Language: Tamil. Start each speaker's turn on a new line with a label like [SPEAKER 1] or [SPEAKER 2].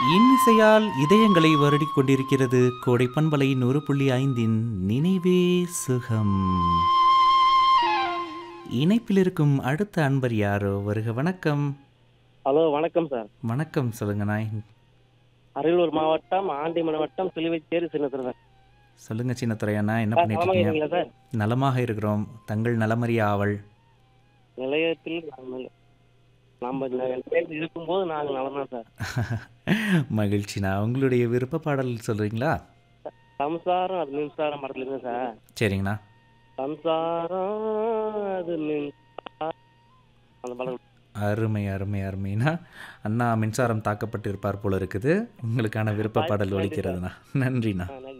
[SPEAKER 1] இன்னிசையால் இதயங்களை வருடிக் கொண்டிருக்கிறது கோடை பண்பலை நூறு புள்ளி ஐந்தின் நினைவே சுகம் இணைப்பில் இருக்கும் அடுத்த அன்பர் யாரோ வருக வணக்கம்
[SPEAKER 2] ஹலோ வணக்கம் சார்
[SPEAKER 1] வணக்கம் சொல்லுங்க நாய்
[SPEAKER 2] அரியலூர் மாவட்டம் ஆண்டிமலை வட்டம் சிலுவைச்சேரி சின்னத்துறேன்
[SPEAKER 1] சொல்லுங்க சின்னத்துறையாண்ணா என்ன
[SPEAKER 2] சார்
[SPEAKER 1] பண்ணிட்டு
[SPEAKER 2] நலமா
[SPEAKER 1] இருக்கீங்க
[SPEAKER 2] இருக்கீங்களா சார்
[SPEAKER 1] நலமாக இருக்கிறோம் தங்கள் நலமறிய ஆவல்
[SPEAKER 2] நிலையத்தில் நாங்கள் நம்ம நிலையத்தில் இருக்கும்போது நாங்கள் நலமா சார்
[SPEAKER 1] மகிழ்ச்சிண்ணா உங்களுடைய விருப்ப பாடல் சொல்றீங்களா
[SPEAKER 2] சம்சாரம் அது மின்சாரம் படத்துல இருக்கு சார்
[SPEAKER 1] சரிங்கண்ணா
[SPEAKER 2] சம்சாரம் அது மின்சாரம் அந்த படம்
[SPEAKER 1] அருமை அருமை அருமைண்ணா அண்ணா மின்சாரம் தாக்கப்பட்டு இருப்பார் போல இருக்குது உங்களுக்கான விருப்ப பாடல் ஒலிக்கிறதுண்ணா நன்றிண்ணா
[SPEAKER 2] ஆ,